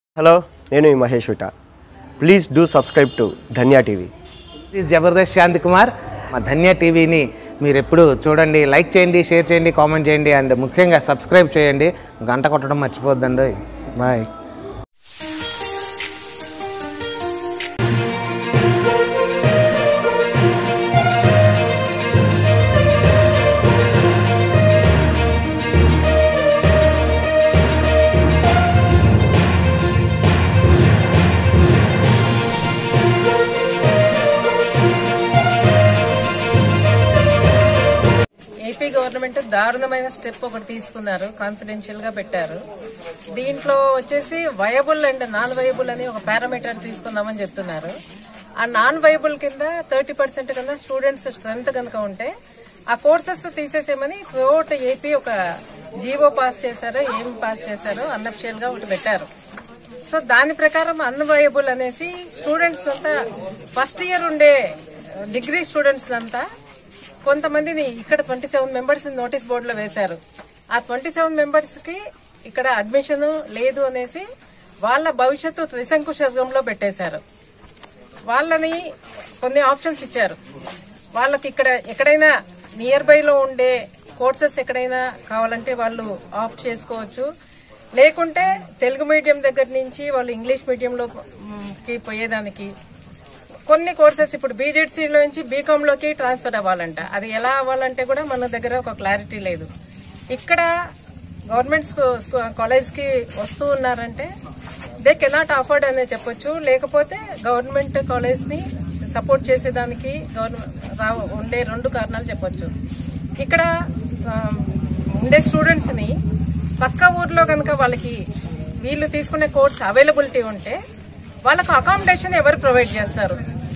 Hello నేను మీ మహేష్ విట please do subscribe to Dhanya TV ఇది జబర్దస్త్ శాంతి కుమార్ మా ధన్య టీవీని మీరు ఎప్పుడు చూడండి లైక్ చేయండి షేర్ చేయండి కామెంట్ చేయండి అండ్ ముఖ్యంగా సబ్స్క్రైబ్ చేయండి గంట కొట్టడం మర్చిపోద్దండి బాయ్ ఏపీ గవర్నమెంట్ దారుణమైన స్టెప్ ఒకటి తీసుకున్నారు కాన్ఫిడెన్షియల్ గా పెట్టారు దీంట్లో వచ్చేసి వయబుల్ అండ్ నాన్ వయబుల్ అని ఒక పారామీటర్ తీసుకుందామని చెప్తున్నారు ఆ నాన్ వయబుల్ కింద థర్టీ పర్సెంట్ కింద స్టూడెంట్స్ స్ట్రెంత్ కనుక ఉంటే ఆ కోర్సెస్ తీసేసేమని త్రూఅవుట్ ఏపీ ఒక జీవో పాస్ చేశారో ఏం పాస్ చేశారో అన్అఫిషియల్ గా ఒకటి పెట్టారు సో దాని ప్రకారం అన్వయబుల్ అనేసి స్టూడెంట్స్ అంతా ఫస్ట్ ఇయర్ ఉండే డిగ్రీ స్టూడెంట్స్ అంతా కొంతమందిని ఇక్కడ ట్వంటీ సెవెన్ మెంబర్స్ నోటీస్ బోర్డులో వేశారు ఆ ట్వంటీ సెవెన్ మెంబర్స్ కి ఇక్కడ అడ్మిషన్ లేదు అనేసి వాళ్ళ భవిష్యత్తు త్రిశంకు శర్గంలో పెట్టేశారు వాళ్ళని కొన్ని ఆప్షన్స్ ఇచ్చారు వాళ్ళకి ఇక్కడ ఎక్కడైనా నియర్ బై లో ఉండే కోర్సెస్ ఎక్కడైనా కావాలంటే వాళ్ళు ఆప్ట్ చేసుకోవచ్చు లేకుంటే తెలుగు మీడియం దగ్గర నుంచి వాళ్ళు ఇంగ్లీష్ మీడియంలో మ్, కి పోయేదానికి కొన్ని కోర్సెస్ ఇప్పుడు బీజెడ్సీ నుంచి బీకామ్ లోకి ట్రాన్స్ఫర్ అవ్వాలంట అది ఎలా అవ్వాలంటే కూడా మన దగ్గర ఒక క్లారిటీ లేదు ఇక్కడ గవర్నమెంట్ కాలేజ్ కి వస్తూ ఉన్నారంటే దే కెనాట్ అఫోర్డ్ అనే చెప్పొచ్చు లేకపోతే గవర్నమెంట్ కాలేజ్ ని సపోర్ట్ చేసేదానికి గవర్నమెంట్ ఉండే రెండు కారణాలు చెప్పొచ్చు ఇక్కడ ఆ, ఉండే స్టూడెంట్స్ ని పక్క ఊర్లో కనుక వాళ్ళకి వీళ్ళు తీసుకునే కోర్స్ అవైలబిలిటీ ఉంటే వాళ్ళకు అకామిడేషన్ ఎవరు ప్రొవైడ్ చేస్తారు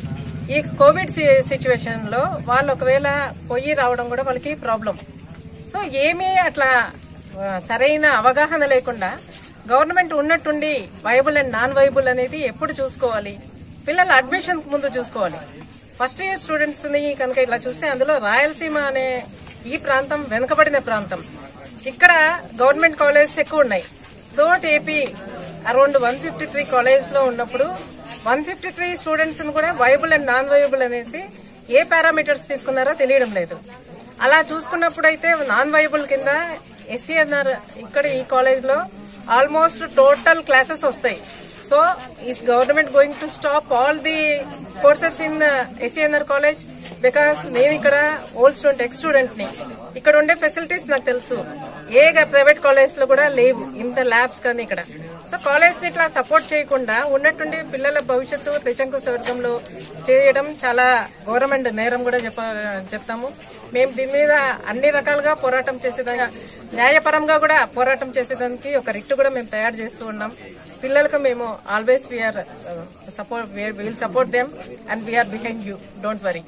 ఈ కోవిడ్ సిచ్యువేషన్ లో వాళ్ళు ఒకవేళ పొయ్యి రావడం కూడా వాళ్ళకి ప్రాబ్లం సో ఏమీ అట్లా ఆ, సరైన అవగాహన లేకుండా గవర్నమెంట్ ఉన్నట్టుండి వైబుల్ అండ్ నాన్ వైబుల్ అనేది ఎప్పుడు చూసుకోవాలి పిల్లల అడ్మిషన్ ముందు చూసుకోవాలి ఫస్ట్ ఇయర్ స్టూడెంట్స్ ని కనుక ఇట్లా చూస్తే అందులో రాయలసీమ అనే ఈ ప్రాంతం వెనుకబడిన ప్రాంతం ఇక్కడ గవర్నమెంట్ కాలేజెస్ ఎక్కువ ఉన్నాయి thought AP around one fifty three college లో ఉన్నప్పుడు వన్ ఫిఫ్టీ త్రీ స్టూడెంట్స్ కూడా వైబుల్ అండ్ నాన్ వైబుల్ అనేసి ఏ పారామీటర్స్ తీసుకున్నారో తెలియడం లేదు అలా చూసుకున్నప్పుడు అయితే నాన్ వైబుల్ కింద ఎస్సీఎన్ఆర్ ఇక్కడ ఈ కాలేజ్ లో ఆల్మోస్ట్ టోటల్ క్లాసెస్ వస్తాయి so is government going to stop all the courses in SCNR college because నేను ఇక్కడ ఓల్డ్ స్టూడెంట్ ఎక్స్ స్టూడెంట్ ని ఇక్కడ ఉండే ఫెసిలిటీస్ నాకు తెలుసు ఏ ప్రైవేట్ కాలేజ్ లో కూడా లేవు ఇంత ల్యాబ్స్ కానీ ఇక్కడ సో కాలేజ్ ని ఇట్లా సపోర్ట్ చేయకుండా ఉన్నట్టుండి పిల్లల భవిష్యత్తు త్రిశంకు స్వర్గంలో చేయడం చాలా గవర్నమెంట్ నేరం కూడా చెప్ప చెప్తాము మేము దీని మీద అన్ని రకాలుగా పోరాటం చేసేదాకా న్యాయపరంగా కూడా పోరాటం చేసేదానికి ఒక రిట్ కూడా మేము తయారు చేస్తూ ఉన్నాం పిల్లలకు మేము always we are support will support them and we are behind you don't worry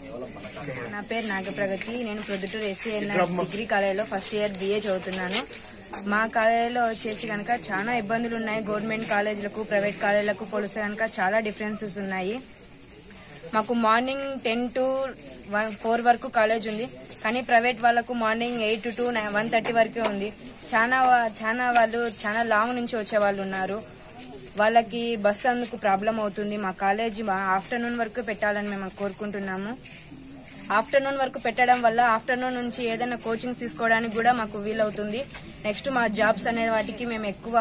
నా పేరు నాగప్రగతి నేను ప్రొద్దుటూరు ఎస్సీఎన్ఆర్ డిగ్రీ కాలేజీలో ఫస్ట్ ఇయర్ బిఏ చదువుతున్నాను మా కాలేజీలో వచ్చేసి కనుక చాలా ఇబ్బందులు ఉన్నాయి గవర్నమెంట్ కాలేజీలకు ప్రైవేట్ కాలేజీలకు పోలిస్తే కనుక చాలా డిఫరెన్సెస్ ఉన్నాయి మాకు మార్నింగ్ టెన్ టు ఫోర్ వరకు కాలేజ్ ఉంది కానీ ప్రైవేట్ వాళ్ళకు morning eight to one thirty వరకే ఉంది చాలా వా- చాలా వాళ్ళు చాలా లాంగ్ నుంచి వచ్చే వాళ్ళు ఉన్నారు వాళ్ళకి బస్ అందుకు ప్రాబ్లం అవుతుంది మా కాలేజీ ఆఫ్టర్నూన్ వరకు పెట్టాలని మేము కోరుకుంటున్నాము ఆఫ్టర్నూన్ వరకు పెట్టడం వల్ల ఆఫ్టర్నూన్ నుంచి ఏదైనా కోచింగ్ తీసుకోవడానికి కూడా మాకు వీలవుతుంది నెక్స్ట్ మా జాబ్స్ అనే వాటికి మేము ఎక్కువ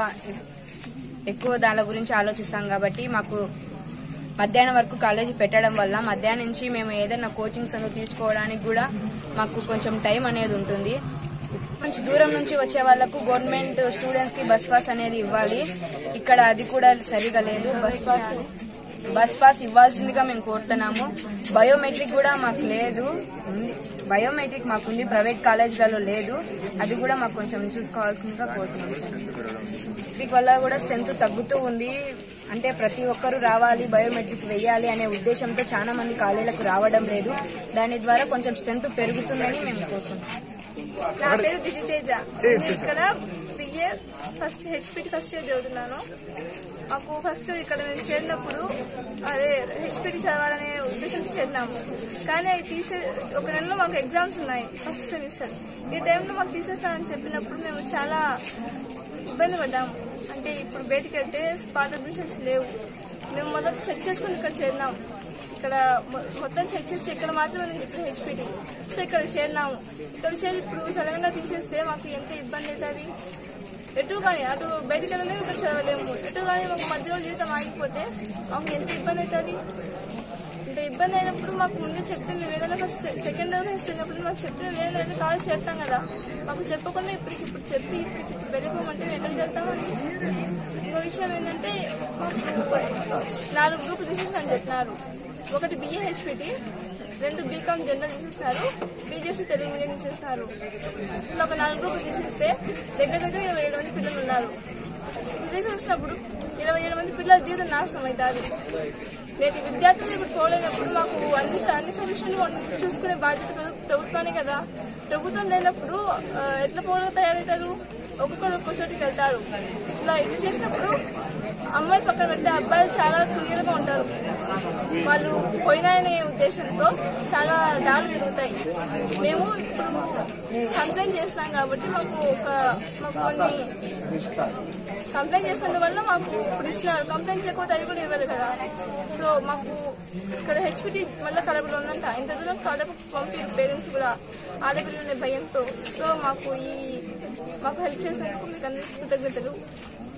ఎక్కువ దాని గురించి ఆలోచిస్తాం కాబట్టి మాకు మధ్యాహ్నం వరకు కాలేజీ పెట్టడం వల్ల మధ్యాహ్నం నుంచి మేము ఏదైనా కోచింగ్స్ అందుకు తీసుకోవడానికి కూడా మాకు కొంచెం టైం అనేది ఉంటుంది కొంచెం దూరం నుంచి వచ్చే వాళ్ళకు గవర్నమెంట్ స్టూడెంట్స్ కి బస్ పాస్ అనేది ఇవ్వాలి ఇక్కడ అది కూడా సరిగా లేదు బస్ పాస్ బస్ పాస్ ఇవ్వాల్సిందిగా మేము కోరుతున్నాము బయోమెట్రిక్ కూడా మాకు లేదు ఉంది. బయోమెట్రిక్ మాకు ఉంది ప్రైవేట్ కాలేజీలలో లేదు అది కూడా మాకు కొంచెం చూసుకోవాల్సిందిగా కోరుతున్నాము మెట్రిక్ వల్ల కూడా స్ట్రెంత్ తగ్గుతూ ఉంది అంటే ప్రతి ఒక్కరూ రావాలి బయోమెట్రిక్ వెయ్యాలి అనే ఉద్దేశంతో చాలా మంది కాలేజీలకు రావడం లేదు దాని ద్వారా కొంచెం స్ట్రెంత్ పెరుగుతుందని మేము కోరుకుంటున్నాం నా పేరు దిజితేజ నేను ఇక్కడ BA first HPT first year చదువుతున్నాను మాకు ఫస్ట్ ఇక్కడ మేము చేరినప్పుడు అదే హెచ్పిటి చదవాలనే ఉద్దేశంతో చేరినాము కానీ అవి తీసే ఒక నెలలో మాకు ఎగ్జామ్స్ ఉన్నాయి ఫస్ట్ సెమిస్టర్ ఈ టైంలో మాకు తీసేస్తానని చెప్పినప్పుడు మేము చాలా ఇబ్బంది పడ్డాము అంటే అంటే ఇప్పుడు బయటికి వెళ్తే స్పాట్ అడ్మిషన్స్ లేవు మేము మొదట చెక్ చేసుకుని ఇక్కడ చేరినాం ఇక్కడ మొ- మొత్తం చెక్ చేస్తే ఇక్కడ మాత్రమే ఉందని చెప్పి హెచ్పిటి సో ఇక్కడ చేరినాము ఇక్కడ చేరి ఇప్పుడు సడన్ గా తీసేస్తే మాకు ఎంత ఇబ్బంది అవుతుంది ఎటు కానీ అటు బయటికి వెళ్ళలేము ఇక్కడ చదవలేము ఎటు కానీ మాకు మధ్యలో జీవితం ఆగిపోతే మాకు ఎంత ఇబ్బంది అవుతుంది ఇంత ఇబ్బంది అయినప్పుడు మాకు ముందే చెప్తే మేము ఏదైనా ఫస్ట్ సెకండ్ ఫస్ట్ వెళ్ళినప్పుడు మాకు చెప్తే మేము ఏదైనా వెళ్ళి కాలేజ్ చేస్తాం కదా మాకు చెప్పకుండా ఇప్పటికి ఇప్పుడు చెప్పి ఇప్పటికి ఇప్పుడు వెళ్ళిపోమంటే మేము ఎక్కడ చేస్తామని ఇంకో విషయం ఏంటంటే మాకు నాలుగు గ్రూపులు తీసేసాను చెప్పినారు ఒకటి బిఏ హెచ్పిటి రెండు బీకామ్ జనరల్ తీసేసినారు బీజేసీ తెలుగు మీడియం తీసేసినారు ఇట్లా ఒక నాలుగు గ్రూపులు తీసేస్తే దగ్గర దగ్గర ఇరవై ఏడు మంది పిల్లలు ఉన్నారు ఇది తీసేసినప్పుడు ఇరవై ఏడు మంది పిల్లల జీవితం నాశనం అవుతుంది నేటి విద్యార్థులు ఇప్పుడు చూడలేనప్పుడు మాకు అన్ని అన్ని సొల్యూషన్లు చూసుకునే బాధ్యత ప్రభు- ప్రభుత్వానే కదా ప్రభుత్వం లేనప్పుడు ఆ, ఎట్లా పౌరులు తయారవుతారు ఒక్కొక్కరు ఒక్కో చోటికి వెళ్తారు ఇట్లా ఇట్లా చేసినప్పుడు అమ్మాయి పక్కన పెడితే అబ్బాయిలు చాలా క్లియర్గా ఉంటారు వాళ్ళు పోయినాయనే ఉద్దేశంతో చాలా దాడులు జరుగుతాయి మేము ఇప్పుడు కంప్లైంట్ చేసినాం కాబట్టి మాకు ఒక మాకు కొన్ని కంప్లైంట్ చేసినందువల్ల మాకు ఇప్పుడు ఇచ్చినారు కంప్లైంట్ చేయకపోతే అది కూడా ఇవ్వరు కదా సో మాకు ఇక్కడ హెచ్పిటి మళ్ళీ కడపలో ఉందంట ఇంత దూరం కడప పంపి పేరెంట్స్ కూడా ఆడపిల్లలనే భయంతో సో మాకు ఈ మాకు హెల్ప్ చేసినందుకు మీకు అందరికీ కృతజ్ఞతలు